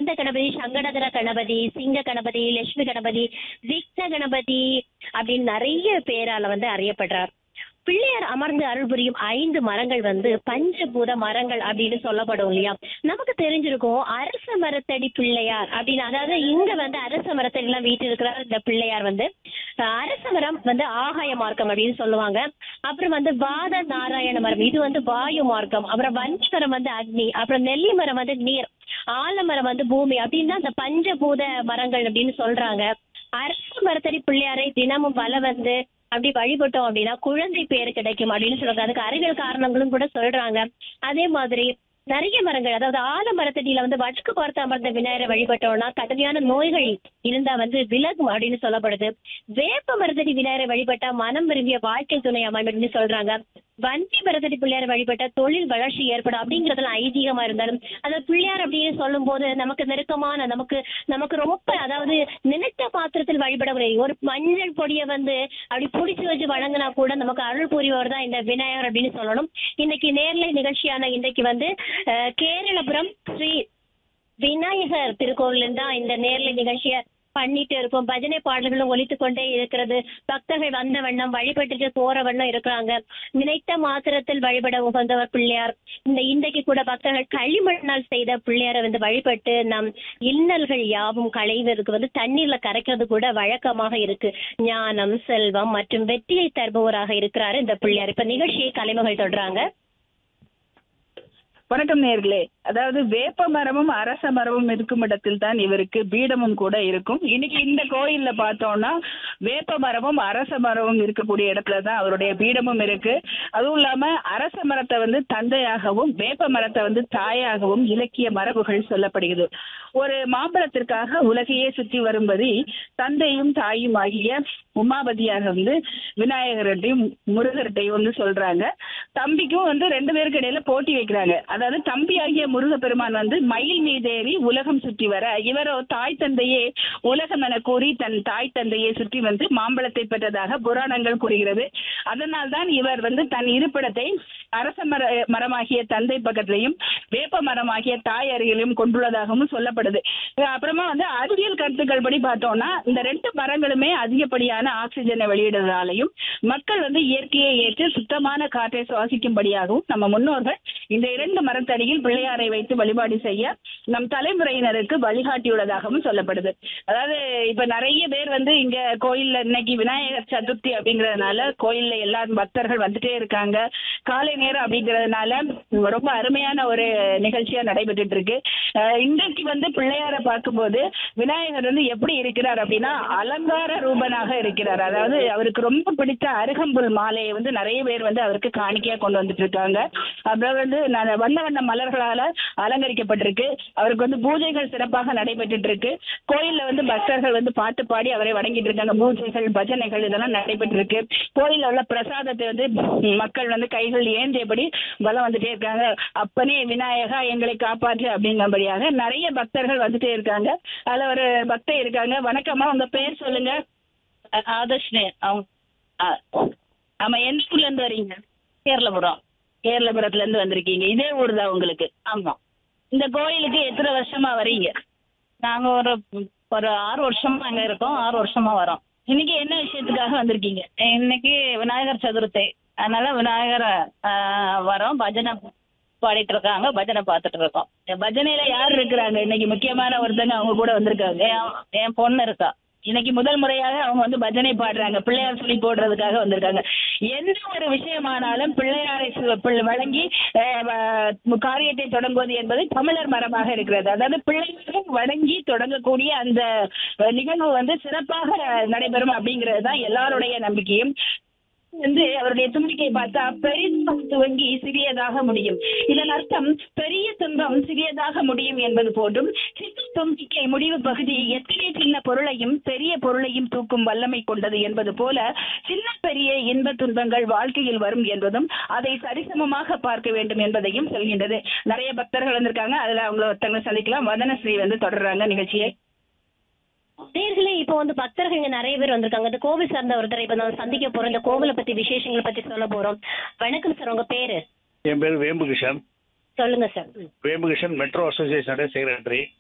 ஆனந்த கணபதி சங்கடகர கணபதி சிங்க கணபதி லட்சுமி கணபதி விக்ன கணபதி அப்படின்னு நிறைய பேரால வந்து அறியப்படுறார் பிள்ளையார் அமர்ந்து அருள் புரியும் ஐந்து மரங்கள் வந்து பஞ்சபூத மரங்கள் அப்படின்னு சொல்லப்படும் இல்லையா நமக்கு தெரிஞ்சிருக்கும் அரச மரத்தடி பிள்ளையார் அப்படின்னு அதாவது இங்க வந்து அரச மரத்தடி எல்லாம் வீட்டு இருக்கிற இந்த பிள்ளையார் வந்து அஹ், அரச மரம் வந்து ஆகாய மார்க்கம் அப்படின்னு சொல்லுவாங்க அப்புறம் வந்து வாத நாராயண மரம் இது வந்து வாயு மார்க்கம் அப்புறம் வஞ்சி மரம் வந்து அக்னி அப்புறம் நெல்லி மரம் வந்து நீர் ஆலமரம் வந்து பூமி அப்படின்னு தான் அந்த பஞ்சபூத மரங்கள் அப்படின்னு சொல்றாங்க அரச மரத்தடி பிள்ளையாரை தினமும் வல வந்து அப்படி வழிபட்டோம் அப்படின்னா குழந்தை பேர் கிடைக்கும் அப்படின்னு சொல்றாங்க அதுக்கு அறிவியல் காரணங்களும் கூட சொல்றாங்க அதே மாதிரி நிறைய மரங்கள் அதாவது ஆலமரத்தடியில வந்து வடக்கு பார்த்து அமர்ந்த விநாயகரை வழிபட்டோம்னா கடுமையான நோய்கள் இருந்தா வந்து விலகும் அப்படின்னு சொல்லப்படுது வேப்ப மரத்தடி விநாயகரை வழிபட்டா மனம் விரும்பிய வாழ்க்கை துணை அமையும் அப்படின்னு சொல்றாங்க வஞ்சி மரத்தடி பிள்ளையார் வழிபட்ட தொழில் வளர்ச்சி ஏற்படும் அப்படிங்கறதுல ஐதீகமா இருந்தாலும் அந்த பிள்ளையார் அப்படின்னு சொல்லும் போது நமக்கு நெருக்கமான நமக்கு நமக்கு ரொம்ப அதாவது நினைத்த பாத்திரத்தில் வழிபட முடியும் ஒரு மஞ்சள் பொடியை வந்து அப்படி புடிச்சு வச்சு வழங்கினா கூட நமக்கு அருள் புரிவர் தான் இந்த விநாயகர் அப்படின்னு சொல்லணும் இன்னைக்கு நேர்லை நிகழ்ச்சியான இன்னைக்கு வந்து அஹ், கேரளபுரம் ஸ்ரீ விநாயகர் திருக்கோவிலில் தான் இந்த நேர்லை நிகழ்ச்சியை பண்ணிட்டு இருக்கோம் பஜனை பாடல்களும் ஒலித்து கொண்டே இருக்கிறது பக்தர்கள் வந்த வண்ணம் வழிபட்டுட்டு போற வண்ணம் இருக்கிறாங்க நினைத்த மாத்திரத்தில் வழிபட உகந்தவர் பிள்ளையார் இந்த இன்றைக்கு கூட பக்தர்கள் களிமண்ணால் செய்த பிள்ளையாரை வந்து வழிபட்டு நம் இன்னல்கள் யாவும் களைவதற்கு வந்து தண்ணீர்ல கரைக்கிறது கூட வழக்கமாக இருக்கு ஞானம் செல்வம் மற்றும் வெற்றியை தருபவராக இருக்கிறாரு இந்த பிள்ளையார் இப்ப நிகழ்ச்சியை கலைமகள் தொடர்றாங்க வணக்கம் நேர்களே அதாவது வேப்ப மரமும் அரச மரமும் இருக்கும் இடத்தில் தான் இவருக்கு பீடமும் கூட இருக்கும் இன்னைக்கு இந்த கோயில்ல பார்த்தோம்னா வேப்ப மரமும் அரச மரமும் இருக்கக்கூடிய இடத்துல தான் அவருடைய பீடமும் இருக்கு அதுவும் இல்லாம அரச மரத்தை வந்து தந்தையாகவும் வேப்ப மரத்தை வந்து தாயாகவும் இலக்கிய மரபுகள் சொல்லப்படுகிறது ஒரு மாம்பழத்திற்காக உலகையே சுற்றி வரும்படி தந்தையும் தாயும் ஆகிய உமாபதியாக வந்து விநாயகர்கிட்டையும் முருகர்கிட்டையும் வந்து சொல்றாங்க தம்பிக்கும் வந்து ரெண்டு பேருக்கு இடையில போட்டி வைக்கிறாங்க அதாவது தம்பி ஆகிய முருகப்பெருமான் வந்து மயில் மீதேறி உலகம் சுற்றி வர இவரோ தாய் தந்தையே உலகம் என கூறி தன் தாய் தந்தையை சுற்றி வந்து மாம்பழத்தை பெற்றதாக புராணங்கள் கூறுகிறது அதனால் தான் இவர் வந்து தன் இருப்பிடத்தை அரச மர மரமாகிய தந்தை பக்கத்திலையும் வேப்ப மரமாகிய தாய் அருகிலும் கொண்டுள்ளதாகவும் சொல்லப்படுது அஹ் அப்புறமா வந்து அறிவியல் கருத்துக்கள் படி பார்த்தோம்னா இந்த ரெண்டு மரங்களுமே அதிகப்படியான ஆக்சிஜனை வெளியிடுறதாலையும் மக்கள் வந்து இயற்கையை ஏற்று சுத்தமான காற்றை சுவாசிக்கும்படியாகவும் நம்ம முன்னோர்கள் இந்த இரண்டு மரத்தடியில் பிள்ளையாரை வைத்து வழிபாடு செய்ய நம் தலைமுறையினருக்கு வழிகாட்டியுள்ளதாகவும் சொல்லப்படுது அதாவது இப்ப நிறைய பேர் வந்து இங்க கோயில்ல இன்னைக்கு விநாயகர் சதுர்த்தி அப்படிங்கறதுனால கோயில்ல எல்லா பக்தர்கள் வந்துட்டே இருக்காங்க காலை நேரம் அப்படிங்கறதுனால ரொம்ப அருமையான ஒரு நிகழ்ச்சியா நடைபெற்றுட்டு இருக்கு அஹ் இன்றைக்கு வந்து பிள்ளையாரை பார்க்கும்போது விநாயகர் வந்து எப்படி இருக்கிறார் அப்படின்னா அலங்கார ரூபனாக இருக்கிறார் அதாவது அவருக்கு ரொம்ப பிடித்த அருகம்புல் மாலையை வந்து நிறைய பேர் வந்து அவருக்கு காணிக்கையா கொண்டு வந்துட்டு இருக்காங்க அப்புறம் வந்து ந- வண்ண வண்ண மலர்களால அலங்கரிக்கப்பட்டிருக்கு அவருக்கு வந்து பூஜைகள் சிறப்பாக நடைபெற்றுட்டு இருக்கு கோயில்ல வந்து பக்தர்கள் வந்து பாட்டு பாடி அவரை வணங்கிட்டு இருக்காங்க பூஜைகள் பஜனைகள் இதெல்லாம் நடைபெற்று இருக்கு கோயில்ல உள்ள பிரசாதத்தை வந்து மக்கள் வந்து கைகள் ஏந்தியபடி வலம் வந்துட்டே இருக்காங்க அப்பனே விநாயகா எங்களை காப்பாற்று அப்படிங்கும்படியாக நிறைய பக்தர்கள் வந்துட்டே இருக்காங்க அதுல ஒரு பக்தை இருக்காங்க வணக்கம்மா உங்க பேர் சொல்லுங்க ஆதர்ஷ்னே அவங்க ஆமா எந்த ஊர்ல இருந்து வரீங்க கேரளபுரம் கேரளபுரத்துல இருந்து வந்திருக்கீங்க இதே ஊர் தான் உங்களுக்கு ஆமா இந்த கோயிலுக்கு எத்தனை வருஷமா வரீங்க நாங்க ஒரு ஒரு ஆறு வருஷமா அங்க இருக்கோம் ஆறு வருஷமா வரோம் இன்னைக்கு என்ன விஷயத்துக்காக வந்திருக்கீங்க இன்னைக்கு விநாயகர் சதுர்த்தி அதனால விநாயகர் வரோம் பஜனை பாடிட்டு இருக்காங்க பஜனை பார்த்துட்டு இருக்கோம் பஜனையில யார் இருக்கிறாங்க இன்னைக்கு முக்கியமான ஒருத்தங்க அவங்க கூட வந்திருக்காங்க என் என் பொண்ணு இருக்கா இன்னைக்கு முதல் முறையாக அவங்க வந்து பஜனை பாடுறாங்க பிள்ளையார் சொல்லி போடுறதுக்காக வந்திருக்காங்க எந்த ஒரு விஷயமானாலும் பிள்ளையாரை சு- பிள்ளை- வழங்கி அஹ், வ- காரியத்தை தொடங்குவது என்பது தமிழர் மரபாக இருக்கிறது அதாவது பிள்ளைகளை வணங்கி தொடங்கக்கூடிய அந்த அஹ், நிகழ்வு வந்து சிறப்பாக நடைபெறும் அப்படிங்கிறது தான் எல்லாருடைய நம்பிக்கையும் வந்து அவருடைய தும்பிக்கை பார்த்தா பெரிதாக துவங்கி சிறியதாக முடியும் இதன் அர்த்தம் பெரிய துன்பம் சிறியதாக முடியும் என்பது போன்றும் சின்ன தும்பிக்கை முடிவு பகுதி எத்தனை சின்ன பொருளையும் பெரிய பொருளையும் தூக்கும் வல்லமை கொண்டது என்பது போல சின்ன பெரிய இன்ப துன்பங்கள் வாழ்க்கையில் வரும் என்பதும் அதை சரிசமமாக பார்க்க வேண்டும் என்பதையும் சொல்கின்றது நிறைய பக்தர்கள் வந்திருக்காங்க அதுல அவங்கள ஒருத்தவங்க சந்திக்கலாம் வதனஸ்ரீ வந்து தொடர்றாங்க நிகழ்ச்சியை நேர்களே இப்போ வந்து பக்தர்கள் இங்க நிறைய பேர் வந்திருக்காங்க இந்த கோவில் சார்ந்த ஒருத்தரை இப்ப நான் சந்திக்க போறோம் இந்த கோவிலை பத்தி விசேஷங்களை பத்தி சொல்ல போறோம் வணக்கம் சார் உங்க பேரு என் பேர் வேம்புகிருஷ்ணன் சொல்லுங்க சார் ம். வேம்புகிருஷ்ணன் மெட்ரோ அசோசியேஷனோட செக்ரட்டரி